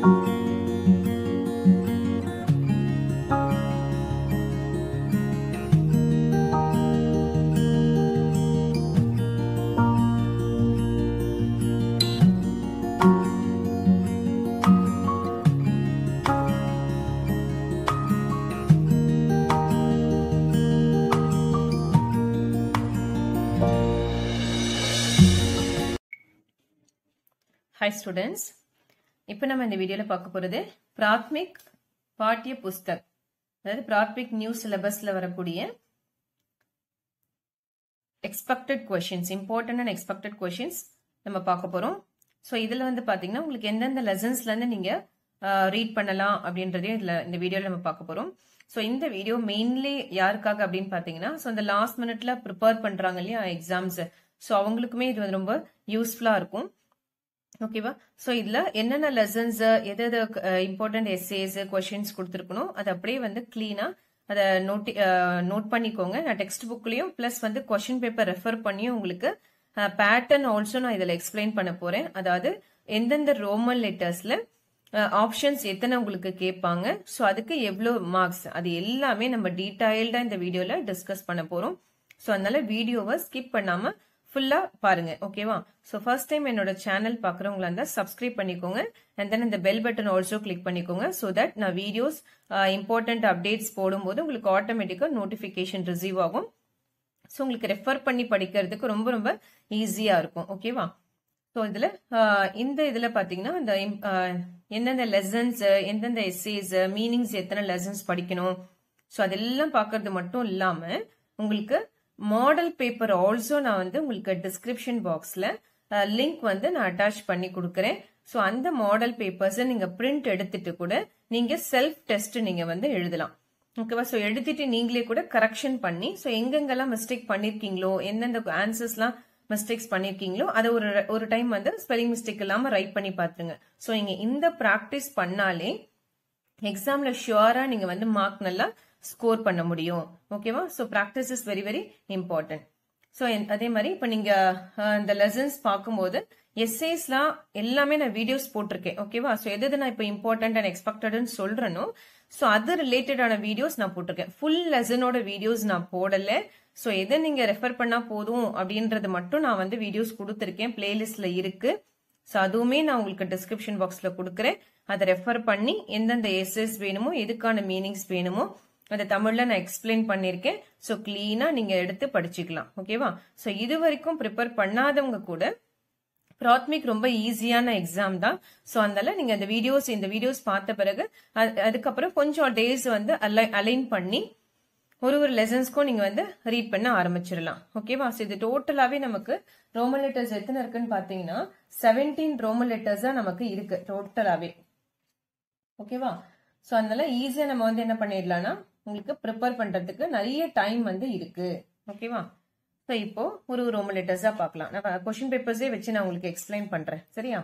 hi students இப்போ நம்ம இந்த வீடியோவில் பார்க்க போகிறது பிராத்மிக் பாட்டிய புஸ்தக் அதாவது பிராத்மிக் நியூ சிலபஸில் வரக்கூடிய expected questions important and expected questions நம்ம பார்க்க போகிறோம் ஸோ இதில் வந்து பார்த்தீங்கன்னா உங்களுக்கு எந்தெந்த லெசன்ஸ்லேருந்து நீங்கள் ரீட் பண்ணலாம் அப்படின்றதையும் இதில் இந்த வீடியோவில் நம்ம பார்க்க போகிறோம் ஸோ இந்த வீடியோ மெயின்லி யாருக்காக அப்படின்னு பார்த்தீங்கன்னா ஸோ இந்த லாஸ்ட் மினிட்ல ப்ரிப்பேர் பண்ணுறாங்க இல்லையா எக்ஸாம்ஸ் ஸோ அவங்களுக்குமே இது வந்து ரொம்ப யூஸ்ஃபுல்லாக இருக்கும் ஓகேவா ஸோ இதில் என்னென்ன லெசன்ஸ் எது எது இம்பார்ட்டன்ட் எஸ்ஏஸ் கொஷின்ஸ் கொடுத்துருக்கணும் அது அப்படியே வந்து க்ளீனாக அதை நோட்டி நோட் பண்ணிக்கோங்க நான் டெக்ஸ்ட் புக்லேயும் ப்ளஸ் வந்து கொஷின் பேப்பர் ரெஃபர் பண்ணியும் உங்களுக்கு பேட்டர்ன் ஆல்சோ நான் இதில் எக்ஸ்பிளைன் பண்ண போகிறேன் அதாவது எந்தெந்த ரோமன் லெட்டர்ஸில் ஆப்ஷன்ஸ் எத்தனை உங்களுக்கு கேட்பாங்க ஸோ அதுக்கு எவ்வளோ மார்க்ஸ் அது எல்லாமே நம்ம டீட்டெயில்டாக இந்த வீடியோவில் டிஸ்கஸ் பண்ண போகிறோம் ஸோ அதனால வீடியோவை ஸ்கிப் பண்ணாமல் ஃபுல்லாக பாருங்க ஓகேவா ஸோ ஃபர்ஸ்ட் டைம் என்னோட சேனல் பார்க்குறவங்களா இருந்தால் சப்ஸ்கிரைப் பண்ணிக்கோங்க அண்ட் தென் இந்த பெல் பட்டன் ஆல்சோ கிளிக் பண்ணிக்கோங்க ஸோ தட் நான் வீடியோஸ் இம்பார்ட்டன்ட் அப்டேட்ஸ் போடும்போது உங்களுக்கு ஆட்டோமேட்டிக்காக நோட்டிஃபிகேஷன் ரிசீவ் ஆகும் ஸோ உங்களுக்கு ரெஃபர் பண்ணி படிக்கிறதுக்கு ரொம்ப ரொம்ப ஈஸியாக இருக்கும் ஓகேவா ஸோ இதில் இந்த இதில் பார்த்தீங்கன்னா இந்த எந்தெந்த லெசன்ஸ் எந்தெந்த எஸ்ஏஸ் மீனிங்ஸ் எத்தனை லெசன்ஸ் படிக்கணும் ஸோ அதெல்லாம் பார்க்கறது மட்டும் இல்லாமல் உங்களுக்கு மாடல் பேப்பர் ஆல்சோ நான் வந்து உங்களுக்கு டிஸ்கிரிப்ஷன் பாக்ஸில் லிங்க் வந்து நான் அட்டாச் பண்ணி கொடுக்குறேன் ஸோ அந்த மாடல் பேப்பர்ஸை நீங்கள் பிரிண்ட் எடுத்துட்டு கூட நீங்கள் செல்ஃப் டெஸ்ட் நீங்கள் வந்து எழுதலாம் ஓகேவா ஸோ எழுதிட்டு நீங்களே கூட கரெக்ஷன் பண்ணி ஸோ எங்கெங்கெல்லாம் மிஸ்டேக் பண்ணியிருக்கீங்களோ எந்தெந்த ஆன்சர்ஸ்லாம் மிஸ்டேக்ஸ் பண்ணியிருக்கீங்களோ அதை ஒரு ஒரு டைம் வந்து ஸ்பெல்லிங் மிஸ்டேக் இல்லாமல் ரைட் பண்ணி பார்த்துருங்க ஸோ நீங்கள் இந்த ப்ராக்டிஸ் பண்ணாலே எக்ஸாமில் ஷுவராக நீங்கள் வந்து மார்க் நல்லா ஸ்கோர் பண்ண முடியும் ஓகேவா so practice is very very important so அதே மாதிரி இப்போ நீங்கள் இந்த லெசன்ஸ் பார்க்கும்போது எஸ்ஏஸ்லாம் எல்லாமே நான் வீடியோஸ் போட்டிருக்கேன் ஓகேவா ஸோ எது நான் இப்போ இம்பார்ட்டன்ட் அண்ட் எக்ஸ்பெக்டட்னு சொல்கிறேனோ ஸோ அது ரிலேட்டடான வீடியோஸ் நான் போட்டிருக்கேன் ஃபுல் லெசனோட வீடியோஸ் நான் போடலை ஸோ எதை நீங்கள் ரெஃபர் பண்ணால் போதும் அப்படின்றது மட்டும் நான் வந்து வீடியோஸ் கொடுத்துருக்கேன் பிளேலிஸ்டில் இருக்கு ஸோ அதுவுமே நான் உங்களுக்கு டிஸ்கிரிப்ஷன் பாக்ஸில் கொடுக்குறேன் அதை ரெஃபர் பண்ணி எந்தெந்த எஸ்எஸ் வேணுமோ எதுக்கான மீனிங்ஸ் வேணுமோ அதை தமிழில் நான் எக்ஸ்பிளைன் பண்ணியிருக்கேன் ஸோ க்ளீனாக நீங்கள் எடுத்து படிச்சுக்கலாம் ஓகேவா ஸோ இது வரைக்கும் ப்ரிப்பேர் பண்ணாதவங்க கூட பிராத்மிக் ரொம்ப ஈஸியான எக்ஸாம் தான் ஸோ அதனால நீங்க அந்த வீடியோஸ் இந்த வீடியோஸ் பார்த்த பிறகு அதுக்கப்புறம் கொஞ்சம் டேஸ் வந்து அலை அலைன் பண்ணி ஒரு ஒரு லெசன்ஸ்க்கும் நீங்க வந்து ரீட் பண்ண ஆரம்பிச்சிடலாம் ஓகேவா ஸோ இது டோட்டலாவே நமக்கு ரோமன் லெட்டர்ஸ் எத்தனை இருக்குன்னு பாத்தீங்கன்னா செவன்டீன் ரோமன் லெட்டர்ஸ் தான் நமக்கு இருக்கு டோட்டலாவே ஓகேவா ஸோ அதனால ஈஸியா நம்ம வந்து என்ன பண்ணிடலாம்னா உங்களுக்கு ப்ரிப்பேர் பண்றதுக்கு நிறைய டைம் வந்து இருக்கு ஓகேவா ஸோ இப்போ ஒரு ரோமன் லெட்டர்ஸா பார்க்கலாம் நான் கொஸ்டின் பேப்பர்ஸே வச்சு நான் உங்களுக்கு எக்ஸ்பிளைன் பண்றேன் சரியா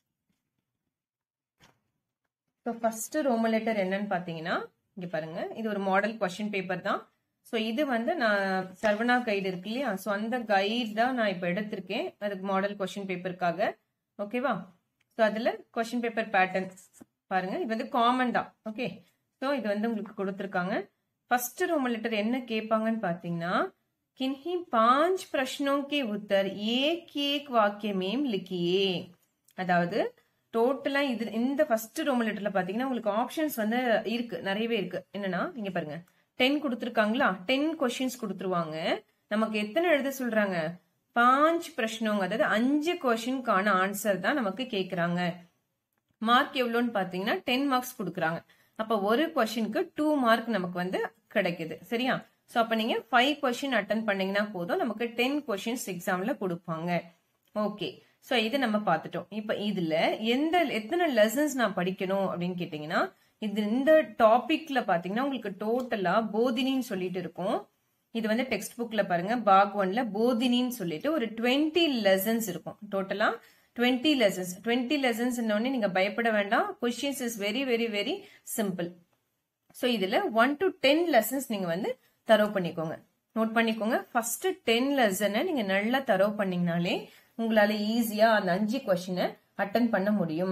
ஸோ ஃபர்ஸ்ட் ரோமன் லெட்டர் என்னன்னு பார்த்தீங்கன்னா இங்க பாருங்க இது ஒரு மாடல் கொஸ்டின் பேப்பர் தான் ஸோ இது வந்து நான் சர்வனா கைடு இருக்கு இல்லையா ஸோ அந்த கைடு தான் நான் இப்போ எடுத்திருக்கேன் அதுக்கு மாடல் கொஸ்டின் பேப்பருக்காக ஓகேவா ஸோ அதில் கொஸ்டின் பேப்பர் பேட்டர்ன் பாருங்க இது வந்து காமன் தான் ஓகே ஸோ இது வந்து உங்களுக்கு கொடுத்துருக்காங்க ஃபர்ஸ்ட் ரோமன் லெட்டர் என்ன கேட்பாங்கன்னு பார்த்தீங்கன்னா किन्हीं पांच प्रश्नों के उत्तर एक एक वाक्य में लिखिए அதாவது டோட்டலா இது இந்த ஃபர்ஸ்ட் ரோமன் லெட்டர்ல பாத்தீங்கன்னா உங்களுக்கு ஆப்ஷன்ஸ் வந்து இருக்கு நிறையவே இருக்கு என்னன்னா இங்க பாருங்க டென் கொடுத்துருக்காங்களா டென் கொஸ்டின்ஸ் கொடுத்துருவாங்க நமக்கு எத்தனை எழுத சொல்றாங்க பாஞ்ச் பிரச்சனங்க அதாவது அஞ்சு கொஸ்டின்கான ஆன்சர் தான் நமக்கு கேக்குறாங்க மார்க் எவ்வளோன்னு பாத்தீங்கன்னா டென் மார்க்ஸ் கொடுக்குறாங்க அப்ப ஒரு கொஸ்டினுக்கு டூ மார்க் நமக்கு வந்து கிடைக்குது சரியா ஸோ அப்போ நீங்கள் ஃபைவ் கொஷின் அட்டன் பண்ணீங்கன்னா போதும் நமக்கு டென் கொஷின்ஸ் எக்ஸாமில் கொடுப்பாங்க ஓகே ஸோ இது நம்ம பார்த்துட்டோம் இப்போ இதில் எந்த எத்தனை லெசன்ஸ் நான் படிக்கணும் அப்படின்னு கேட்டிங்கன்னா இது இந்த டாபிக்ல பார்த்தீங்கன்னா உங்களுக்கு டோட்டலாக போதினின்னு சொல்லிட்டு இருக்கும் இது வந்து டெக்ஸ்ட் புக்ல பாருங்க பாக் ஒன்ல போதினின்னு சொல்லிட்டு ஒரு டுவெண்ட்டி லெசன்ஸ் இருக்கும் டோட்டலா டுவெண்ட்டி லெசன்ஸ் டுவெண்ட்டி லெசன்ஸ் நீங்க பயப்பட வேண்டாம் questions is very very very simple so இதுல ஒன் டு டென் லெசன்ஸ் நீங்க வந்து தரவு பண்ணிக்கோங்க நோட் பண்ணிக்கோங்க ஃபர்ஸ்ட் டென் லெசனை நீங்க நல்லா தரவு பண்ணீங்கனாலே உங்களால ஈஸியா அந்த அஞ்சு கொஸ்டினை அட்டன் பண்ண முடியும்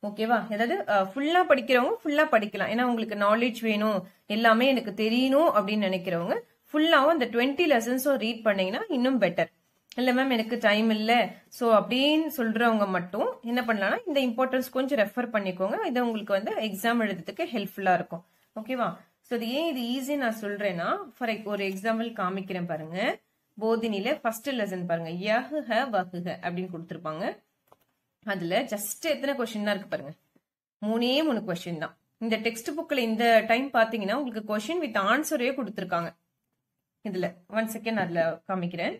ஓகேவா அதாவது ஃபுல்லா படிக்கிறவங்க ஃபுல்லா படிக்கலாம் ஏன்னா உங்களுக்கு நாலேஜ் வேணும் எல்லாமே எனக்கு தெரியணும் அப்படின்னு நினைக்கிறவங்க ஃபுல்லாவும் அந்த டுவெண்ட்டி லெசன்ஸும் ரீட் பண்ணீங்கன்னா இன்னும் பெட்டர் இல்ல மேம் எனக்கு டைம் இல்ல சோ அப்படின்னு சொல்றவங்க மட்டும் என்ன பண்ணலாம்னா இந்த இம்பார்ட்டன்ஸ் கொஞ்சம் ரெஃபர் பண்ணிக்கோங்க இது உங்களுக்கு வந்து எக்ஸாம் எழுதுறதுக்கு ஹெல்ப்ஃபுல்லா இருக்கும் ஓகேவா சோ இது ஏன் இது ஈஸி நான் சொல்றேன்னா ஃபார் ஒரு எக்ஸாம்பிள் காமிக்கிறேன் பாருங்க போதினில ஃபர்ஸ்ட் லெசன் பாருங்க யஹுஹ வகுஹ அப்படின்னு கொடுத்துருப்பாங்க அதுல ஜஸ்ட் எத்தனை கொஸ்டின் தான் இருக்கு பாருங்க மூணே மூணு கொஸ்டின் தான் இந்த டெக்ஸ்ட் புக்ல இந்த டைம் பாத்தீங்கன்னா உங்களுக்கு கொஸ்டின் வித் ஆன்சரே கொடுத்துருக்காங்க இதுல ஒன் செகண்ட் அதுல காமிக்கிறேன்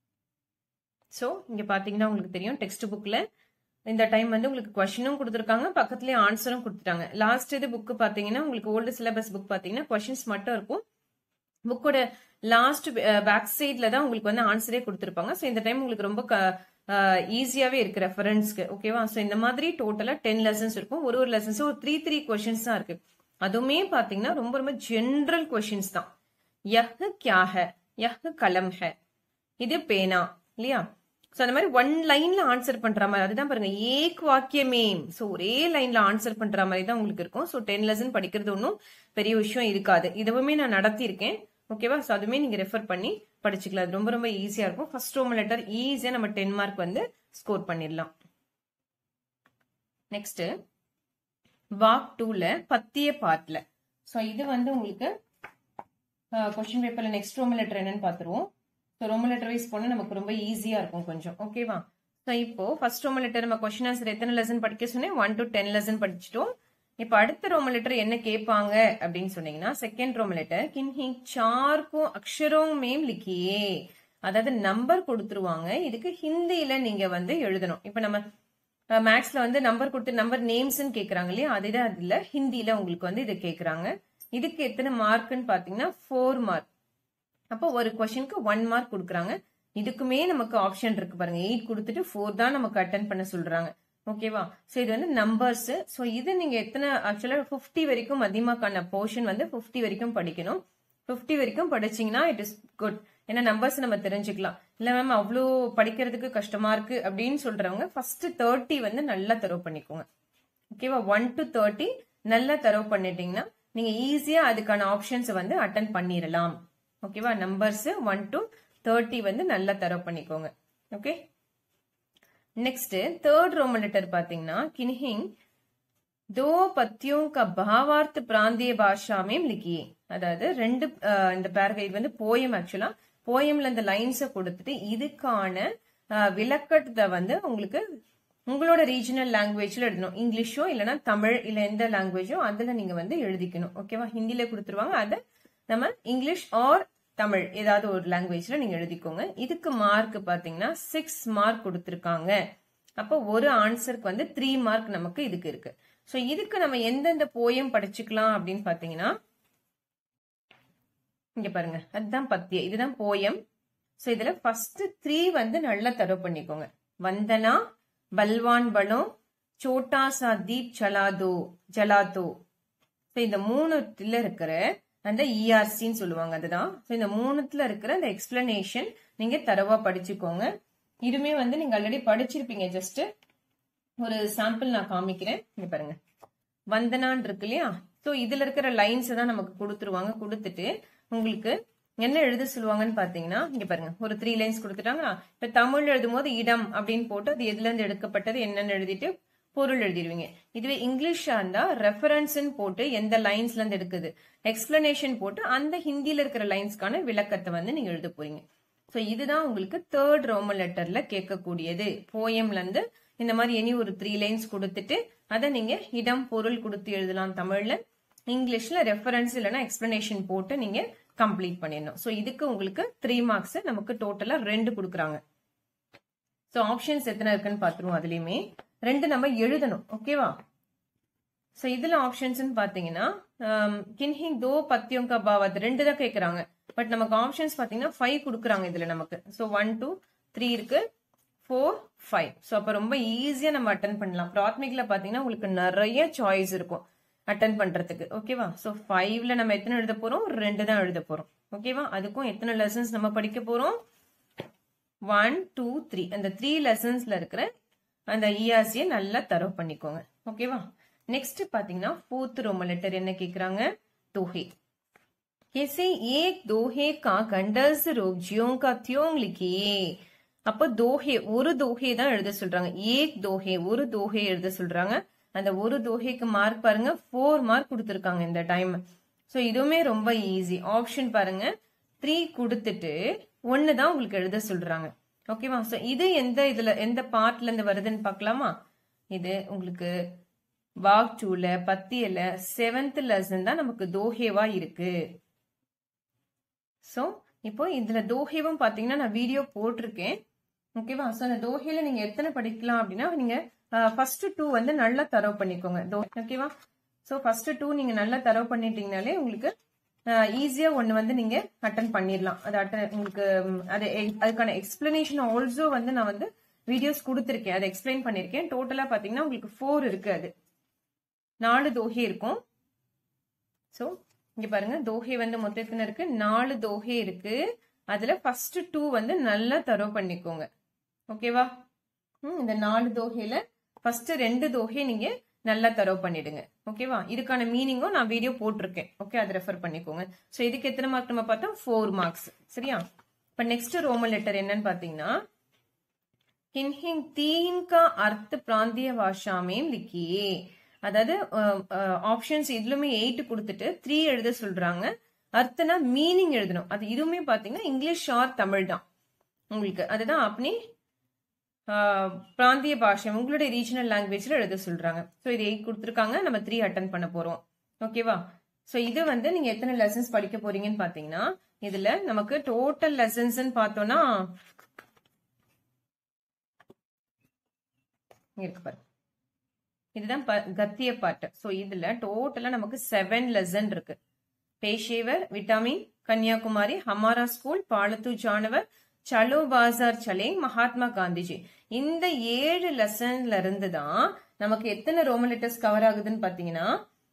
ஸோ இங்க பாத்தீங்கன்னா உங்களுக்கு தெரியும் டெக்ஸ்ட் புக்ல இந்த டைம் வந்து உங்களுக்கு கொஸ்டினும் கொடுத்துருக்காங்க பக்கத்துலயே ஆன்சரும் கொடுத்துட்டாங்க லாஸ்ட் இது புக் பாத்தீங்கன்னா உங்களுக்கு ஓல்டு சிலபஸ் புக் பாத்தீங்கன்னா கொஸ்டின்ஸ் மட்டும் இருக்கும் புக்கோட லாஸ்ட் பேக் சைட்ல தான் உங்களுக்கு வந்து ஆன்சரே கொடுத்துருப்பாங்க ஸோ இந்த டைம் உங்களுக்கு ரொம்ப ஈஸியாவே இருக்கு ரெஃபரன்ஸ்க்கு ஓகேவா ஸோ இந்த மாதிரி டோட்டலா டென் லெசன்ஸ் இருக்கும் ஒரு ஒரு லெசன்ஸ் ஒரு த்ரீ த்ரீ கொஸ்டின்ஸ் தான் இருக்கு அதுவுமே பாத்தீங்கன்னா ரொம்ப ரொம்ப ஜென்ரல் கொஸ்டின்ஸ் தான் யஹ் கியா ஹ யஹ் கலம் ஹ இது பேனா இல்லையா ஸோ அந்த மாதிரி ஒன் லைன்ல ஆன்சர் பண்ற மாதிரி அதுதான் பாருங்க ஏக் வாக்கியமே ஸோ ஒரே லைன்ல ஆன்சர் பண்ற மாதிரி தான் உங்களுக்கு இருக்கும் ஸோ டென் லெசன் படிக்கிறது ஒன்றும் பெரிய விஷயம் இருக்காது இதுவுமே நான் நடத்தியிருக்கேன் ஓகேவா ஸோ அதுவுமே நீங்க ரெஃபர் பண்ணி படிச்சுக்கலாம் அது ரொம்ப ரொம்ப ஈஸியா இருக்கும் ஃபர்ஸ்ட் ரோம் லெட்டர் ஈஸியா நம்ம டென் மார்க் வந்து ஸ்கோர் பண்ணிடலாம் நெக்ஸ்ட் வாக் டூல பத்திய பார்ட்ல ஸோ இது வந்து உங்களுக்கு கொஸ்டின் பேப்பர்ல நெக்ஸ்ட் ரோம் லெட்டர் என்னன்னு பார்த்துருவோம் ஸோ ரோம லெட்டர் வைஸ் போனால் நமக்கு ரொம்ப ஈஸியா இருக்கும் கொஞ்சம் ஓகேவா ஸோ இப்போ ஃபர்ஸ்ட் ரோம லெட்டர் நம்ம கொஸ்டின் ஆன்சர் எத்தனை லெசன் படிக்க சொன்னேன் ஒன் டு டென் லெசன் படிச்சிட்டோம் இப்போ அடுத்த ரோம லெட்டர் என்ன கேட்பாங்க அப்படின்னு சொன்னீங்கன்னா செகண்ட் ரோம லெட்டர் கின்ஹி சார்க்கும் அக்ஷரோங் மேம் லிக்கியே அதாவது நம்பர் கொடுத்துருவாங்க இதுக்கு ஹிந்தியில நீங்க வந்து எழுதணும் இப்போ நம்ம மேக்ஸ்ல வந்து நம்பர் கொடுத்து நம்பர் நேம்ஸ்ன்னு கேக்குறாங்க இல்லையா அதுதான் அதுல ஹிந்தியில உங்களுக்கு வந்து இது கேக்குறாங்க இதுக்கு எத்தனை மார்க்னு பாத்தீங்கன்னா ஃபோர் மார்க் அப்போ ஒரு கொஸ்டினுக்கு ஒன் மார்க் கொடுக்குறாங்க இதுக்குமே நமக்கு ஆப்ஷன் இருக்கு பாருங்க எயிட் கொடுத்துட்டு ஃபோர் தான் நமக்கு அட்டன் பண்ண சொல்றாங்க ஓகேவா ஸோ இது வந்து நம்பர்ஸ் ஸோ இது நீங்க எத்தனை ஆக்சுவலா ஃபிஃப்டி வரைக்கும் மதியமாக்கான போர்ஷன் வந்து ஃபிஃப்டி வரைக்கும் படிக்கணும் ஃபிஃப்டி வரைக்கும் படிச்சீங்கன்னா இட் இஸ் குட் ஏன்னா நம்பர்ஸ் நம்ம தெரிஞ்சுக்கலாம் இல்ல மேம் அவ்வளோ படிக்கிறதுக்கு கஷ்டமா இருக்கு அப்படின்னு சொல்றவங்க ஃபர்ஸ்ட் தேர்ட்டி வந்து நல்லா தரவு பண்ணிக்கோங்க ஓகேவா ஒன் டு தேர்ட்டி நல்லா தரவு பண்ணிட்டீங்கன்னா நீங்க ஈஸியா அதுக்கான ஆப்ஷன்ஸ் வந்து அட்டன் பண்ணிடலாம் ஓகேவா நம்பர்ஸ் ஒன் டு தேர்ட்டி வந்து நல்லா தரவு பண்ணிக்கோங்க okay next third Roman letter பாத்தீங்கன்னா கின்ஹிங் दो पत्तियों का भावार्थ प्रांतीय भाषा में लिखिए அதாவது ரெண்டு இந்த பேரக இது வந்து போயம் ஆக்சுவலா போயம்ல இந்த லைன்ஸை கொடுத்துட்டு இதுக்கான விளக்கத்தை வந்து உங்களுக்கு உங்களோட ரீஜனல் லாங்குவேஜ்ல எழுதணும் இங்கிலீஷோ இல்லைன்னா தமிழ் இல்ல எந்த லாங்குவேஜோ அதுல நீங்க வந்து எழுதிக்கணும் ஓகேவா ஹிந்தில கொடுத்துருவாங்க அதை நம்ம இங்கிலீஷ் ஆர் தமிழ் ஏதாவது ஒரு லாங்குவேஜ்ல நீங்க எழுதிக்கோங்க இதுக்கு மார்க் பாத்தீங்கன்னா சிக்ஸ் மார்க் கொடுத்துருக்காங்க அப்போ ஒரு ஆன்சருக்கு வந்து த்ரீ மார்க் நமக்கு இதுக்கு இருக்கு ஸோ இதுக்கு நம்ம எந்தெந்த போயம் படிச்சுக்கலாம் அப்படின்னு பாத்தீங்கன்னா இங்க பாருங்க அதுதான் பத்திய இதுதான் போயம் ஸோ இதுல ஃபர்ஸ்ட் த்ரீ வந்து நல்லா தரவு பண்ணிக்கோங்க வந்தனா பல்வான் பலம் சோட்டா சா தீப் சலாதோ ஜலாதோ ஸோ இந்த மூணுத்துல இருக்கிற அந்த இஆர்சின்னு சொல்லுவாங்க அதுதான் ஸோ இந்த மூணுத்துல இருக்கிற அந்த எக்ஸ்பிளனேஷன் நீங்க தரவா படிச்சுக்கோங்க இதுமே வந்து நீங்க ஆல்ரெடி படிச்சிருப்பீங்க ஜஸ்ட் ஒரு சாம்பிள் நான் காமிக்கிறேன் இங்க பாருங்க வந்தனான் இருக்கு இல்லையா ஸோ இதுல இருக்கிற லைன்ஸ் தான் நமக்கு கொடுத்துருவாங்க கொடுத்துட்டு உங்களுக்கு என்ன எழுத சொல்லுவாங்கன்னு பாத்தீங்கன்னா இங்க பாருங்க ஒரு த்ரீ லைன்ஸ் கொடுத்துட்டாங்க இப்ப தமிழ் எழுதும் போது இடம் அப்படின்னு போட்டு அது எதுல இருந்து எடுக்கப்பட்டது என்னன்னு எழுதிட்டு பொருள் எழுதிடுவீங்க இதுவே இங்கிலீஷா இருந்தா ரெஃபரன்ஸ்ன்னு போட்டு எந்த லைன்ஸ்ல இருந்து எடுக்குது எக்ஸ்பிளனேஷன் போட்டு அந்த ஹிந்தில இருக்கிற லைன்ஸ்க்கான விளக்கத்தை வந்து நீங்க எழுத போறீங்க ஸோ இதுதான் உங்களுக்கு தேர்ட் ரோமன் லெட்டர்ல கேட்கக்கூடியது போயம்ல இருந்து இந்த மாதிரி இனி ஒரு த்ரீ லைன்ஸ் கொடுத்துட்டு அதை நீங்க இடம் பொருள் கொடுத்து எழுதலாம் தமிழ்ல இங்கிலீஷ்ல ரெஃபரன்ஸ் இல்லைன்னா எக்ஸ்பிளனேஷன் போட்டு நீங்க கம்ப்ளீட் பண்ணிடணும் ஸோ இதுக்கு உங்களுக்கு த்ரீ மார்க்ஸ் நமக்கு டோட்டலா ரெண்டு கொடுக்குறாங்க ஸோ ஆப்ஷன்ஸ் எத்தனை இருக்குன்னு பார்த்துருவோம் அதுலயுமே ரெண்டு நம்ம எழுதணும் ஓகேவா ஸோ இதுல ஆப்ஷன்ஸ்னு பாத்தீங்கன்னா கின்ஹிங் தோ பத்தியம் கபாவத் ரெண்டு தான் கேட்கறாங்க பட் நமக்கு ஆப்ஷன்ஸ் பாத்தீங்கன்னா ஃபைவ் கொடுக்குறாங்க இதுல நமக்கு ஸோ ஒன் டூ த்ரீ இருக்கு ஃபோர் ஃபைவ் ஸோ அப்போ ரொம்ப ஈஸியா நம்ம அட்டன் பண்ணலாம் ப்ராத்மிக்ல பாத்தீங்கன்னா உங்களுக்கு நிறைய சாய்ஸ் இருக்கும் அட்டன் பண்றதுக்கு ஓகேவா ஸோ ஃபைவ்ல நம்ம எத்தனை எழுத போறோம் ரெண்டு தான் எழுத போறோம் ஓகேவா அதுக்கும் எத்தனை லெசன்ஸ் நம்ம படிக்க போறோம் ஒன் டூ த்ரீ அந்த த்ரீ லெசன்ஸ்ல இருக்கிற அந்த இஆர்சியை நல்லா தரவு பண்ணிக்கோங்க ஓகேவா நெக்ஸ்ட் பாத்தீங்கன்னா ஃபோர்த் ரோம லெட்டர் என்ன கேக்குறாங்க தோஹே कैसे एक दोहे का गंडस रोगियों का त्यों लिखिए அப்ப தோஹே ஒரு தோஹே தான் எழுத சொல்றாங்க ஏக் தோஹே ஒரு தோஹே எழுத சொல்றாங்க அந்த ஒரு தோஹேக்கு மார்க் பாருங்க ஃபோர் மார்க் கொடுத்துருக்காங்க இந்த டைம் ஸோ இதுவுமே ரொம்ப ஈஸி ஆப்ஷன் பாருங்க த்ரீ கொடுத்துட்டு ஒன்னு தான் உங்களுக்கு எழுத சொல்றாங்க ஓகேவா ஸோ இது எந்த இதுல எந்த பார்ட்ல இருந்து வருதுன்னு பார்க்கலாமா இது உங்களுக்கு வாக் டூல பத்தியல செவன்த் லெசன் தான் நமக்கு தோஹேவா இருக்கு ஸோ இப்போ இதுல தோஹேவும் பாத்தீங்கன்னா நான் வீடியோ போட்டிருக்கேன் ஓகேவா ஸோ அந்த தோஹேல நீங்க எத்தனை படிக்கலாம் அப்படின்னா நீங்க ஃபர்ஸ்ட் டூ வந்து நல்லா தரவு பண்ணிக்கோங்க தோ ஓகேவா ஸோ ஃபர்ஸ்ட் டூ நீங்க நல்லா தரவு பண்ணிட்டீங்கனாலே உங்களுக்கு ஈஸியா ஒன்னு வந்து நீங்க அட்டன் பண்ணிடலாம் அது அட்டன் உங்களுக்கு அது அதுக்கான எக்ஸ்பிளனேஷன் ஆல்சோ வந்து நான் வந்து வீடியோஸ் கொடுத்துருக்கேன் அதை எக்ஸ்பிளைன் பண்ணிருக்கேன் டோட்டலா பாத்தீங்கன்னா உங்களுக்கு ஃபோர் இருக்கு அது நாலு தோஹே இருக்கும் ஸோ இங்க பாருங்க தோஹே வந்து மொத்தத்துல இருக்கு நாலு தோஹே இருக்கு அதுல ஃபர்ஸ்ட் டூ வந்து நல்லா தரவு பண்ணிக்கோங்க ஓகேவா இந்த நாலு தோஹையில ஃபர்ஸ்ட் ரெண்டு தோஹே நீங்க நல்லா தரவு பண்ணிடுங்க ஓகேவா இதுக்கான மீனிங்கும் நான் வீடியோ போட்டிருக்கேன் ஓகே அதை ரெஃபர் பண்ணிக்கோங்க ஸோ இதுக்கு எத்தனை மார்க் நம்ம பார்த்தோம் ஃபோர் மார்க்ஸ் சரியா இப்போ நெக்ஸ்ட் ரோமன் லெட்டர் என்னன்னு பாத்தீங்கன்னா ஹின்ஹிங் தீன் கா அர்த்த பிராந்திய பாஷா மேம் லிக்கியே அதாவது ஆப்ஷன்ஸ் இதுலுமே எயிட் கொடுத்துட்டு த்ரீ எழுத சொல்றாங்க அர்த்தனா மீனிங் எழுதணும் அது இதுவுமே பாத்தீங்கன்னா இங்கிலீஷ் ஆர் தமிழ் தான் உங்களுக்கு அதுதான் அப்படி பிராந்திய பாஷை உங்களுடைய ரீஜனல் லாங்குவேஜ்ல எழுத சொல்றாங்க ஸோ இது எயிட் கொடுத்துருக்காங்க நம்ம த்ரீ அட்டன் பண்ண போறோம் ஓகேவா ஸோ இது வந்து நீங்க எத்தனை லெசன்ஸ் படிக்க போறீங்கன்னு பாத்தீங்கன்னா இதுல நமக்கு டோட்டல் லெசன்ஸ் பார்த்தோம்னா இருக்கு பாரு இதுதான் கத்திய பாட்டு ஸோ இதுல டோட்டலா நமக்கு செவன் லெசன் இருக்கு பேஷேவர் விட்டாமின் கன்னியாகுமரி ஹமாரா ஸ்கூல் பாலத்து ஜானவர் சலோ பாசார் சலே மகாத்மா காந்திஜி இந்த ஏழு லெசன்ல இருந்து தான் நமக்கு எத்தனை ரோமன் லெட்டர்ஸ் கவர் ஆகுதுன்னு பாத்தீங்கன்னா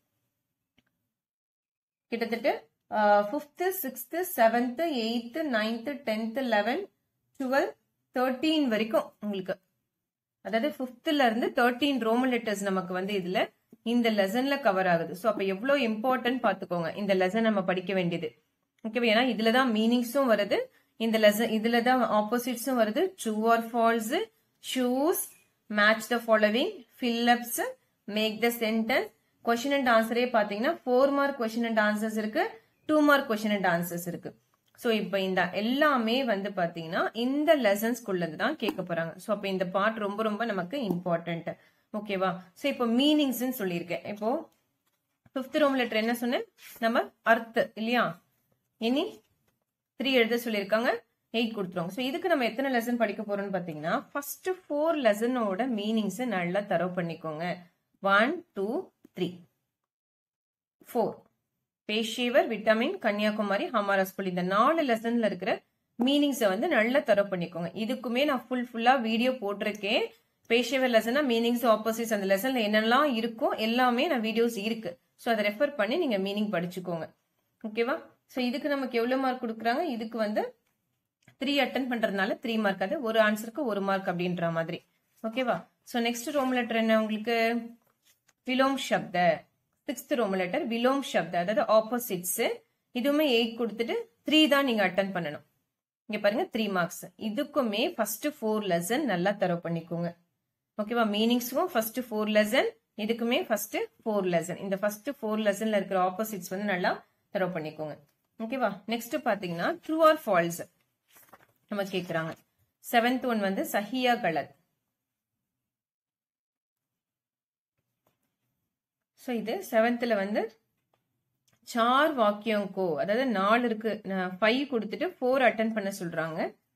கிட்டத்தட்ட fifth sixth seventh eighth ninth tenth eleven twelve thirteen வரைக்கும் உங்களுக்கு அதாவது ஃபிஃப்த்ல இருந்து தேர்ட்டீன் ரோமன் லெட்டர்ஸ் நமக்கு வந்து இதுல இந்த லெசன்ல கவர் ஆகுது ஸோ அப்ப எவ்வளவு இம்பார்ட்டன்ட் பாத்துக்கோங்க இந்த லெசன் நம்ம படிக்க வேண்டியது ஓகேவா ஏன்னா இதுலதான் மீனிங்ஸும் வருது இந்த லெசன் இதுலதான் ஆப்போசிட்ஸும் வருது true or false choose match the following fill ups make the sentence question and ஆன்சரே பாத்தீங்கன்னா four mark question and answers இருக்கு two mark question and answers இருக்கு ஸோ இப்போ இந்த எல்லாமே வந்து பாத்தீங்கன்னா இந்த லெசன்ஸ்குள்ளது தான் கேட்க போறாங்க ஸோ அப்போ இந்த பார்ட் ரொம்ப ரொம்ப நமக்கு இம்பார்ட்டன்ட் ஓகேவா ஸோ இப்போ மீனிங்ஸ் சொல்லியிருக்கேன் இப்போ ஃபிஃப்த் ரோம் லெட்டர் என்ன சொன்னேன் நம்ம அர்த் இல்லையா இனி த்ரீ எழுத சொல்லியிருக்காங்க எயிட் கொடுத்துருவாங்க ஸோ இதுக்கு நம்ம எத்தனை லெசன் படிக்க போறோம்னு பார்த்தீங்கன்னா ஃபர்ஸ்ட் ஃபோர் லெசனோட மீனிங்ஸ் நல்லா தரவு பண்ணிக்கோங்க one two three four Peshawar vitamin Kanyakumari ஹமாரா ஸ்கூல் இந்த நாலு லெசன்ல இருக்கிற மீனிங்ஸை வந்து நல்லா தரவு பண்ணிக்கோங்க இதுக்குமே நான் ஃபுல் ஃபுல்லா வீடியோ போட்டிருக்கேன் பேஷேவர் லெசனா மீனிங்ஸ் ஆப்போசிட்ஸ் அந்த லெசன்ல என்னெல்லாம் இருக்கோ எல்லாமே நான் வீடியோஸ் இருக்கு ஸோ அதை ரெஃபர் பண்ணி நீங்க மீனிங் படிச்சுக்கோங்க ஓகேவா ஸோ இதுக்கு நமக்கு எவ்வளவு மார்க் கொடுக்குறாங்க இதுக்கு வந்து த்ரீ அட்டன் பண்றதுனால த்ரீ மார்க் அது ஒரு ஆன்சருக்கு ஒரு மார்க் அப்படின்ற மாதிரி ஓகேவா ஸோ நெக்ஸ்ட் ரோம் லெட்டர் என்ன உங்களுக்கு விலோம் சப்த சிக்ஸ்த் ரோம் லெட்டர் விலோம் சப்த அதாவது ஆப்போசிட்ஸ் இதுவுமே எயிட் கொடுத்துட்டு த்ரீ தான் நீங்க அட்டன் பண்ணணும் இங்க பாருங்க த்ரீ மார்க்ஸ் இதுக்குமே ஃபர்ஸ்ட் ஃபோர் லெசன் நல்லா தரவு பண்ணிக்கோங்க ஓகேவா மீனிங்ஸுக்கும் ஃபர்ஸ்ட் ஃபோர் லெசன் இதுக்குமே ஃபர்ஸ்ட் ஃபோர் லெசன் இந்த ஃபர்ஸ்ட் ஃபோர் லெசன்ல இருக்கிற ஆப்போசிட்ஸ் வந்து நல்லா தரவு பண்ணிக்கோங்க ஓகேவா நெக்ஸ்ட் பாத்தீங்கன்னா ட்ரூ ஆர் ஃபால்ஸ் நம்ம கேக்குறாங்க செவன்த் ஒன் வந்து சஹியா கலத் ஸோ இது செவன்த்ல வந்து சார் வாக்கியம் கோ அதாவது நாலு இருக்கு ஃபைவ் கொடுத்துட்டு ஃபோர் அட்டன் பண்ண சொல்றாங்க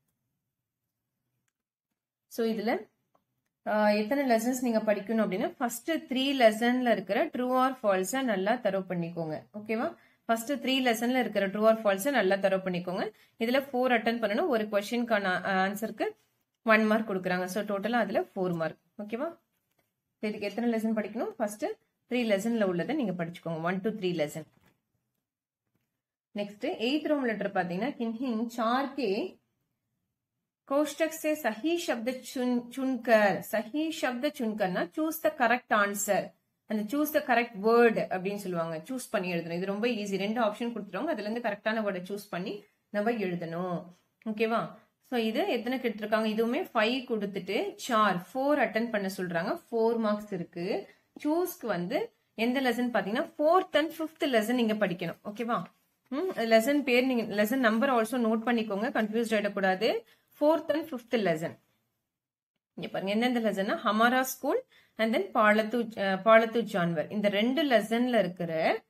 ஸோ இதுல எத்தனை லெசன்ஸ் நீங்க படிக்கணும் அப்படின்னா ஃபர்ஸ்ட் த்ரீ லெசன்ல இருக்கிற ட்ரூ ஆர் ஃபால்ஸை நல்லா தரவு பண்ணிக்கோங்க ஓகேவா ஃபர்ஸ்ட் த்ரீ லெசன்ல இருக்கிற ட்ரூ ஆர் ஃபால்ஸை நல்லா தரவு பண்ணிக்கோங்க இதுல ஃபோர் அட்டன் பண்ணணும் ஒரு கொஸ்டின்கான ஆன்சருக்கு ஒன் மார்க் கொடுக்குறாங்க ஸோ டோட்டலா அதுல ஃபோர் மார்க் ஓகேவா இதுக்கு எத்தனை லெசன் படிக்கணும் ஃபர்ஸ்ட் த்ரீ லெசன்ல உள்ளதை நீங்க படிச்சுக்கோங்க one two three lesson next eighth Roman letter பாத்தீங்கன்னா கின்ஹிங் சார் கே कोष्टक से सही शब्द चुन चुनकर सही शब्द चुनकர்னா சூஸ் த கரெக்ட் ஆன்சர் அந்த சூஸ் த கரெக்ட் வேர்டு அப்படின்னு சொல்லுவாங்க சூஸ் பண்ணி எழுதணும் இது ரொம்ப ஈஸி ரெண்டு ஆப்ஷன் கொடுத்துருவாங்க அதுல இருந்து கரெக்டான வேர்டை சூஸ் பண்ணி நம்ம எழுதணும் ஓகேவா ஸோ இது எத்தனை கேட்டிருக்காங்க இதுவுமே ஃபைவ் கொடுத்துட்டு சார் ஃபோர் அட்டன் பண்ண சொல்றாங்க ஃபோர் மார்க்ஸ் இருக்கு சூஸ்க்கு வந்து எந்த லெசன் பாத்தீங்கன்னா ஃபோர்த் அண்ட் ஃபிஃப்த் லெசன் நீங்க படிக்கணும் ஓகேவா ம் லெசன் பேர் நீங்க லெசன் நம்பர் ஆல்சோ நோட் பண்ணிக்கோங்க கன்ஃபியூஸ் ஆயிடக்கூடாது ஃபோர்த் அண்ட் ஃபிஃப்த் லெசன் இங்க பாருங்க எந்தெந்த லெசன்னா ஹமாரா ஸ்கூல் அண்ட் தென் பாலத்து பாலத்து ஜான்வர் இந்த ரெண்டு லெசன்ல இருக்கிற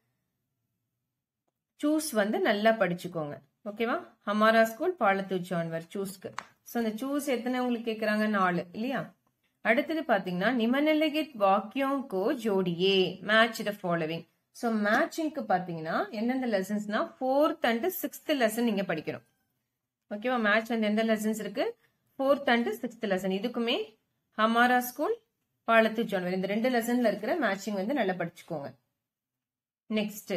சூஸ் வந்து நல்லா படிச்சுக்கோங்க ஓகேவா ஹமாரா ஸ்கூல் பாலத்து ஜான்வர் சூஸ்க்கு ஸோ அந்த சூஸ் எத்தனை உங்களுக்கு கேட்குறாங்க நாலு இல்லையா அடுத்தது பாத்தீங்கன்னா நிமநிலகித் வாக்கியம் கோ ஜோடியே மேட்ச் த ஃபாலோவிங் ஸோ மேட்சிங்க்கு பாத்தீங்கன்னா எந்தெந்த லெசன்ஸ்னா ஃபோர்த் அண்ட் சிக்ஸ்த் லெசன் நீங்க படிக்கணும் ஓகேவா மேட்ச் வந்து எந்த லெசன்ஸ் இருக்கு ஃபோர்த் அண்ட் சிக்ஸ்த் லெசன் இதுக்குமே ஹமாரா ஸ்கூல் பாலத்து ஜான்வர் இந்த ரெண்டு லெசன்ல இருக்கிற மேட்சிங் வந்து நல்லா படிச்சுக்கோங்க நெக்ஸ்ட்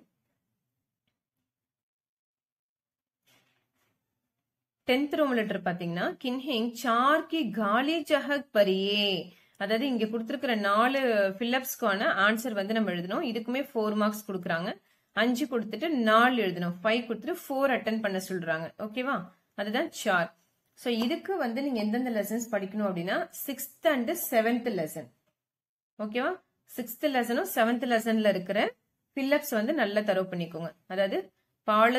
டென்த் ரோம் லெட்டர் பாத்தீங்கன்னா கின்ஹிங் சார் கி காலி ஜஹக் பரியே அதாவது இங்க கொடுத்துருக்கிற நாலு ஃபில்லப்ஸ்க்கான ஆன்சர் வந்து நம்ம எழுதணும் இதுக்குமே ஃபோர் மார்க்ஸ் கொடுக்குறாங்க அஞ்சு கொடுத்துட்டு நாலு எழுதணும் ஃபைவ் கொடுத்துட்டு ஃபோர் அட்டன் பண்ண சொல்றாங்க ஓகேவா அதுதான் சார் ஸோ இதுக்கு வந்து நீங்க எந்தெந்த லெசன்ஸ் படிக்கணும் அப்படின்னா சிக்ஸ்த் அண்ட் செவன்த் லெசன் ஓகேவா சிக்ஸ்த் லெசனும் செவன்த் லெசன்ல இருக்கிற ஃபில்லப்ஸ் வந்து நல்லா தரவு பண்ணிக்கோங்க அதாவது பால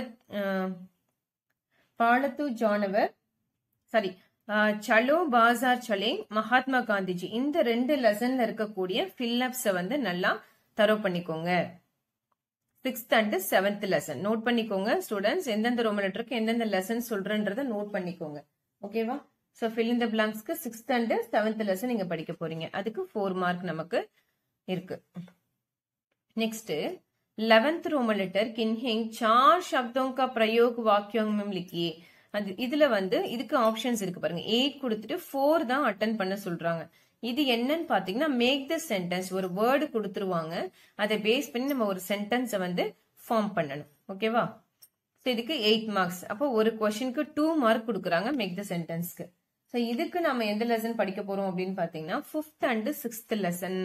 பாலத்து ஜானவர் சாரி சலோ பாசார் சலே மகாத்மா காந்திஜி இந்த ரெண்டு லெசன்ல இருக்கக்கூடிய ஃபில்லப்ஸை வந்து நல்லா தரவு பண்ணிக்கோங்க sixth and seventh lesson note பண்ணிக்கோங்க ஸ்டூடெண்ட்ஸ் எந்தெந்த ரோமன் லெட்டருக்கு எந்தெந்த லெசன் சொல்றேன்றத நோட் பண்ணிக்கோங்க ஓகேவா ஸோ ஃபில் இந்த பிளாங்க்ஸ்க்கு சிக்ஸ்த் அண்ட் செவன்த் லெசன் நீங்க படிக்க போறீங்க அதுக்கு ஃபோர் மார்க் நமக்கு இருக்கு नेक्स्ट लेवेंथ रोमन लेटर किन्हिंग चार शब्दों का प्रयोग वाक्यों में लिखिए அது இதுல வந்து இதுக்கு ஆப்ஷன்ஸ் இருக்கு பாருங்க எயிட் கொடுத்துட்டு ஃபோர் தான் அட்டன் பண்ண சொல்றாங்க இது என்னன்னு பாத்தீங்கன்னா மேக் த சென்டென்ஸ் ஒரு வேர்டு கொடுத்துருவாங்க அதை பேஸ் பண்ணி நம்ம ஒரு சென்டென்ஸை வந்து ஃபார்ம் பண்ணணும் ஓகேவா ஸோ இதுக்கு எயிட் மார்க்ஸ் அப்போ ஒரு கொஸ்டினுக்கு டூ மார்க் கொடுக்குறாங்க மேக் த சென்டென்ஸ்க்கு ஸோ இதுக்கு நம்ம எந்த லெசன் படிக்க போறோம் அப்படின்னு பாத்தீங்கன்னா ஃபிஃப்த் அண்ட் சிக்ஸ்த் லெசன்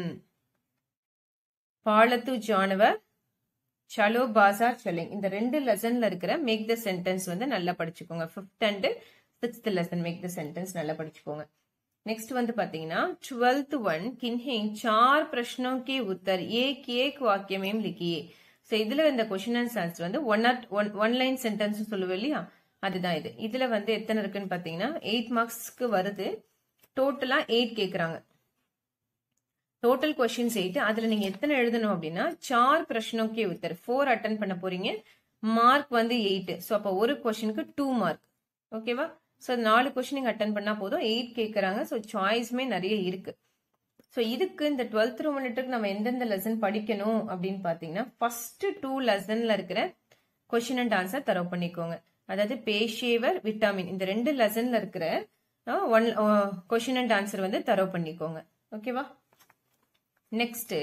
பாலத்து ஜானவர் சலோ பாசார் சலிங் இந்த ரெண்டு லெசன்ல இருக்கிற மேக் த சென்டென்ஸ் வந்து நல்லா படிச்சுக்கோங்க fifth and sixth lesson make the sentence நல்லா படிச்சுக்கோங்க नेक्स्ट வந்து பாத்தீங்கன்னா டுவெல்த் ஒன் किन्हीं चार प्रश्नों के उत्तर एक एक वाक्य में लिखिए ஸோ இதுல இந்த கொஸ்டின் அண்ட் ஆன்சர் வந்து one or one one line sentence சொல்லுவோம் இல்லையா அதுதான் இது இதுல வந்து எத்தனை இருக்குன்னு பாத்தீங்கன்னா எயிட் மார்க்ஸ்க்கு வருது டோட்டலா எயிட் கேக்குறாங்க டோட்டல் கொஸ்டின்ஸ் எயிட் அதுல நீங்க எத்தனை எழுதணும் அப்படின்னா சார் பிரச்சனைக்கே உத்தர் ஃபோர் அட்டன் பண்ண போறீங்க மார்க் வந்து எயிட் ஸோ அப்போ ஒரு கொஸ்டினுக்கு டூ மார்க் ஓகேவா ஸோ நாலு கொஸ்டின் நீங்க அட்டன் பண்ணா போதும் எயிட் கேட்கறாங்க ஸோ சாய்ஸ்மே நிறைய இருக்கு ஸோ இதுக்கு இந்த டுவெல்த் ரூம் லிட்டருக்கு நம்ம எந்தெந்த லெசன் படிக்கணும் அப்படின்னு பார்த்தீங்கன்னா ஃபர்ஸ்ட் டூ லெசன்ல இருக்கிற கொஸ்டின் அண்ட் ஆன்சர் தரவு பண்ணிக்கோங்க அதாவது பேஷேவர் விட்டாமின் இந்த ரெண்டு லெசன்ல இருக்கிற ஒன் கொஸ்டின் அண்ட் ஆன்சர் வந்து தரவு பண்ணிக்கோங்க ஓகேவா नेक्स्ट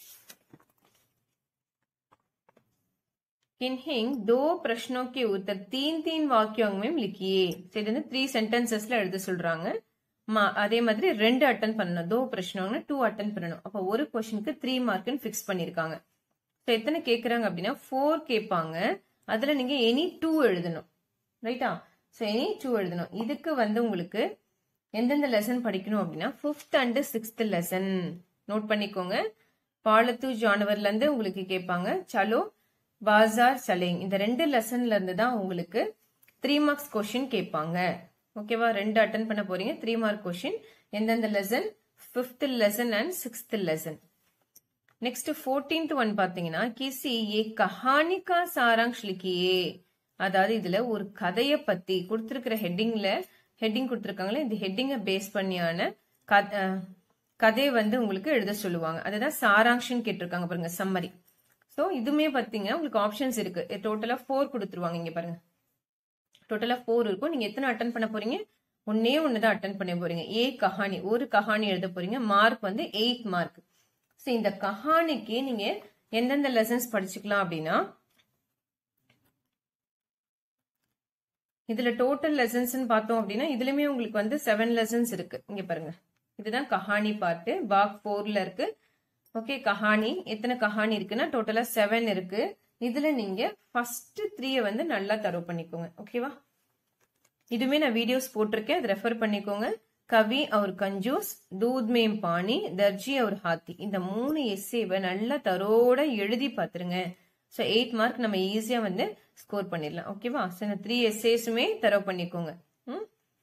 किन्हिंग दो प्रश्नों के उत्तर तीन तीन वाक्यों में लिखिए இது வந்து த்ரீ சென்டென்சஸ்ல எழுத சொல்றாங்க அதே மாதிரி ரெண்டு அட்டன் பண்ணணும் தோ பிரச்சனை டூ அட்டன் பண்ணணும் அப்போ ஒரு கொஸ்டினுக்கு த்ரீ மார்க்னு ஃபிக்ஸ் பண்ணிருக்காங்க ஸோ எத்தனை கேட்குறாங்க அப்படின்னா ஃபோர் கேட்பாங்க அதுல நீங்க எனி டூ எழுதணும் ரைட்டா ஸோ எனி டூ எழுதணும் இதுக்கு வந்து உங்களுக்கு எந்தெந்த லெசன் படிக்கணும் அப்படின்னா fifth and sixth lesson note பண்ணிக்கோங்க பாலத்து ஜானவர்ல இருந்து உங்களுக்கு கேட்பாங்க சலோ பாசார் சலேங் இந்த ரெண்டு லெசன்ல இருந்து தான் உங்களுக்கு த்ரீ மார்க்ஸ் கொஸ்டின் கேட்பாங்க ஓகேவா ரெண்டு அட்டன் பண்ண போறீங்க த்ரீ மார்க் கொஸ்டின் எந்தெந்த lesson fifth lesson and sixth lesson next fourteenth one பாத்தீங்கன்னா கிசி ஏ கஹானி கா சாராங்ஷ் லிக்கியே அதாவது இதுல ஒரு கதையை பத்தி கொடுத்திருக்கிற ஹெட்டிங்ல ஹெட்டிங் கொடுத்திருக்காங்களே இந்த ஹெட்டிங்கை பேஸ் பண்ணியான கதையை வந்து உங்களுக்கு எழுத சொல்லுவாங்க அதுதான் சாராங்ஷன் கேட்டிருக்காங்க பாருங்க சம்மரி ஸோ இதுமே பார்த்தீங்க உங்களுக்கு ஆப்ஷன்ஸ் இருக்கு டோட்டலா ஃபோர் கொடுத்துருவாங்க இங்க பாருங்க டோட்டலா ஃபோர் இருக்கும் நீங்க எத்தனை அட்டன் பண்ண போறீங்க ஒன்னே ஒன்று தான் அட்டன் பண்ண போறீங்க ஏ கஹானி ஒரு கஹானி எழுத போறீங்க மார்க் வந்து எயிட் மார்க் ஸோ இந்த கஹானிக்கு நீங்க எந்தெந்த லெசன்ஸ் படிச்சுக்கலாம் அப்படின்னா இதுல டோட்டல் லெசன்ஸ்னு பார்த்தோம் அப்படின்னா இதுலயுமே உங்களுக்கு வந்து செவன் லெசன்ஸ் இருக்கு இங்க பாருங்க இதுதான் கஹானி பார்ட்டு பாக் போர்ல இருக்கு ஓகே கஹானி எத்தனை கஹானி இருக்குன்னா டோட்டலா செவன் இருக்கு இதுல நீங்க ஃபர்ஸ்ட் த்ரீய வந்து நல்லா தரவு பண்ணிக்கோங்க ஓகேவா இதுவுமே நான் வீடியோஸ் போட்டிருக்கேன் அதை ரெஃபர் பண்ணிக்கோங்க கவி அவர் கஞ்சூஸ் தூத் மேம் பாணி தர்ஜி அவர் ஹாத்தி இந்த மூணு எஸ்ஏவை நல்லா தரோட எழுதி பார்த்துருங்க ஸோ எயிட் மார்க் நம்ம ஈஸியா வந்து ஸ்கோர் பண்ணிடலாம் ஓகேவா ஸோ இந்த த்ரீ எஸ்ஏஸுமே தரவு பண்ணிக்கோங்க ம்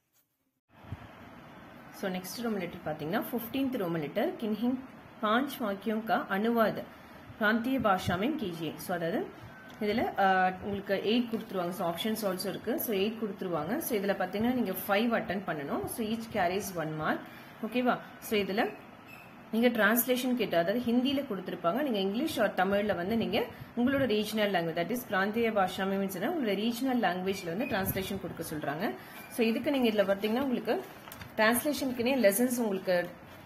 ஸோ நெக்ஸ்ட் ரோமன் லெட்டர் பார்த்தீங்கன்னா ஃபிஃப்டீன்த் ரோமன் லெட்டர் கின்ஹிங் பாஞ்ச் வாக்கியம் கா அனுவாத் பிராந்திய பாஷாமின் கீஜியே ஸோ அதாவது இதில் உங்களுக்கு எயிட் கொடுத்துருவாங்க ஸோ ஆப்ஷன்ஸ் ஆல்சோ இருக்குது ஸோ எயிட் கொடுத்துருவாங்க ஸோ இதில் பார்த்தீங்கன்னா நீங்கள் ஃபைவ் அட்டன் பண்ணணும் so each carries one mark ஓகேவா ஸோ இதில் நீங்கள் டிரான்ஸ்லேஷன் கேட்டு அதாவது ஹிந்தியில் கொடுத்துருப்பாங்க நீங்கள் இங்கிலீஷ் ஆர் தமிழில் வந்து நீங்கள் உங்களோட ரீஜனல் லாங்குவேஜ் தட் இஸ் பிராந்திய பாஷா மீன்ஸ் உங்களோட ரீஜனல் லாங்குவேஜில் வந்து டிரான்ஸ்லேஷன் கொடுக்க சொல்கிறாங்க ஸோ இதுக்கு நீங்கள் இதில் பார்த்தீங்கன்னா உங்களுக்கு டிரான்ஸ்லேஷனுக்குனே லெசன்ஸ் உங்களுக்கு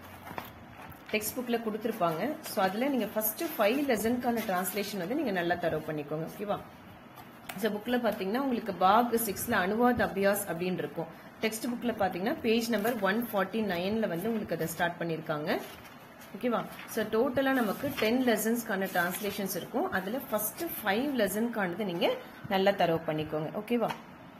டெக்ஸ்ட் புக்கில் கொடுத்துருப்பாங்க ஸோ அதில் நீங்கள் ஃபஸ்ட்டு ஃபைவ் லெசனுக்கான டிரான்ஸ்லேஷன் வந்து நீங்கள் நல்லா தரவு பண்ணிக்கோங்க ஓகேவா ஸோ புக்கில் பார்த்தீங்கன்னா உங்களுக்கு பாக் சிக்ஸில் அனுவாத் அபியாஸ் அப்படின்னு இருக்கும் டெக்ஸ்ட் புக்கில் பார்த்தீங்கன்னா பேஜ் நம்பர் ஒன் ஃபார்ட்டி நைனில் வந்து உங்களுக்கு அதை ஸ்டார்ட் பண்ணியிருக்காங்க ஓகேவா ஸோ டோட்டலாக நமக்கு டென் லெசன்ஸ்க்கான டிரான்ஸ்லேஷன்ஸ் இருக்கும் அதில் ஃபஸ்ட்டு ஃபைவ் லெசன்க்கானது நீங்கள் நல்லா தரவு பண்ணிக்கோங்க ஓகேவா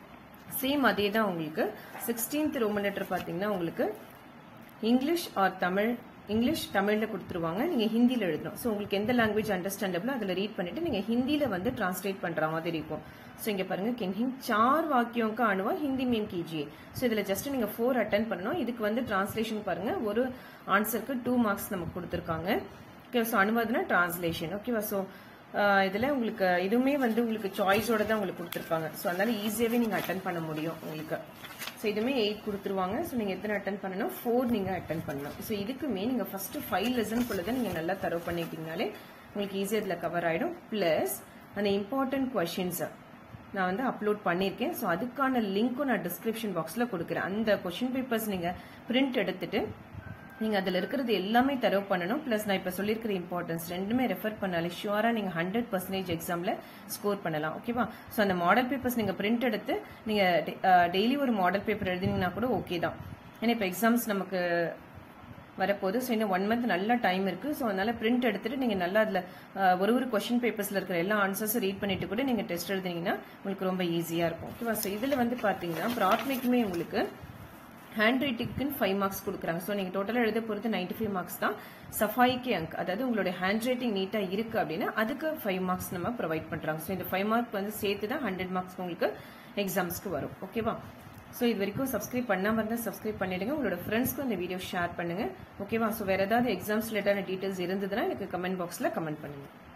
சேம் அதே தான் உங்களுக்கு சிக்ஸ்டீன்த் ரோமன் லெட்டர் பார்த்தீங்கன்னா உங்களுக்கு இங்கிலீஷ் ஆர் தமிழ் இங்கிலீஷ் தமிழில் கொடுத்துருவாங்க நீங்கள் ஹிந்தியில் எழுதணும் ஸோ உங்களுக்கு எந்த லாங்குவேஜ் அண்டர்ஸ்டாண்டபிளோ அதில் ரீட் பண்ணிட்டு நீங்கள் ஹிந்தியில் வந்து டிரான்ஸ்லேட் பண்ணுற மாதிரி இருக்கும் ஸோ இங்கே பாருங்க கின்ஹிங் சார் வாக்கியோங்க அணுவா ஹிந்தி மீம் கிஜியே ஸோ இதில் ஜஸ்ட் நீங்கள் ஃபோர் அட்டன் பண்ணணும் இதுக்கு வந்து டிரான்ஸ்லேஷன் பாருங்க ஒரு ஆன்சருக்கு டூ மார்க்ஸ் நமக்கு கொடுத்துருக்காங்க ஓகே ஸோ அனுவாதுனா டிரான்ஸ்லேஷன் ஓகேவா ஸோ இதில் உங்களுக்கு இதுவுமே வந்து உங்களுக்கு சாய்ஸோட தான் உங்களுக்கு கொடுத்துருப்பாங்க ஸோ அதனால ஈஸியாகவே நீங்கள் அட்டன் பண்ண முடியும் உங்களுக்கு ஸோ இதுவுமே எயிட் கொடுத்துருவாங்க ஸோ நீங்கள் எத்தனை அட்டன் பண்ணணும் ஃபோர் நீங்கள் அட்டன் பண்ணணும் ஸோ இதுக்குமே நீங்கள் ஃபஸ்ட்டு ஃபைவ் லெசன் தான் நீங்கள் நல்லா தரவு பண்ணிட்டீங்கனாலே உங்களுக்கு ஈஸியாக இதில் கவர் ஆகிடும் ப்ளஸ் அந்த இம்பார்ட்டன்ட் கொஷின்ஸை நான் வந்து அப்லோட் பண்ணியிருக்கேன் ஸோ அதுக்கான லிங்க்கும் நான் டிஸ்கிரிப்ஷன் பாக்ஸில் கொடுக்குறேன் அந்த கொஷின் பேப்பர்ஸ் நீங்கள் பிரிண்ட் எடுத்துட்டு நீங்கள் அதில் இருக்கிறது எல்லாமே தரவு பண்ணணும் ப்ளஸ் நான் இப்போ சொல்லியிருக்கிற இம்பார்ட்டன்ஸ் ரெண்டுமே ரெஃபர் பண்ணாலே ஷுவராக நீங்கள் ஹண்ட்ரட் பர்சன்டேஜ் எக்ஸாமில் ஸ்கோர் பண்ணலாம் ஓகேவா ஸோ அந்த மாடல் பேப்பர்ஸ் நீங்கள் பிரிண்ட் எடுத்து நீங்கள் டெய்லி ஒரு மாடல் பேப்பர் எழுதினீங்கன்னா கூட ஓகே தான் ஏன்னா இப்போ எக்ஸாம்ஸ் நமக்கு வரப்போகுது ஸோ இன்னும் ஒன் மந்த் நல்ல டைம் இருக்குது ஸோ அதனால் பிரிண்ட் எடுத்துட்டு நீங்கள் நல்லா அதில் ஒரு ஒரு கொஷின் பேப்பர்ஸில் இருக்கிற எல்லா ஆன்சர்ஸும் ரீட் பண்ணிட்டு கூட நீங்கள் டெஸ்ட் எழுதினீங்கன்னா உங்களுக்கு ரொம்ப ஈஸியாக இருக்கும் ஓகேவா ஸோ இதில் வந்து பார்த்தீங்கன்னா ப்ராத்மிக்குமே உங்களுக்கு ஹேண்ட் ரைட்டிங்க்குன்னு ஃபைவ் மார்க்ஸ் கொடுக்குறாங்க ஸோ நீங்கள் டோட்டலாக எழுத பொறுத்து நைன்டி ஃபைவ் மார்க்ஸ் தான் சஃபாய்க்கு அங்க் அதாவது உங்களுடைய ஹேண்ட் ரைட்டிங் நீட்டாக இருக்குது அப்படின்னா அதுக்கு ஃபைவ் மார்க்ஸ் நம்ம ப்ரொவைட் பண்ணுறாங்க ஸோ இந்த ஃபைவ் மார்க் வந்து சேர்த்து தான் ஹண்ட்ரட் மார்க்ஸ் உங்களுக்கு எக்ஸாம்ஸ்க்கு வரும் ஓகேவா ஸோ இது வரைக்கும் சப்ஸ்கிரைப் பண்ணாமல் இருந்தால் சப்ஸ்கிரைப் பண்ணிடுங்க உங்களோட ஃப்ரெண்ட்ஸ்க்கும் இந்த வீடியோ ஷேர் பண்ணுங்க ஓகேவா ஸோ வேறு ஏதாவது எக்ஸாம்ஸ் ரிலேட்டான டீட்டெயில்ஸ் இருந்ததுன்னா எனக்கு கமெண்ட் பாக்ஸில் கமெண்ட் பண்ணுங்கள்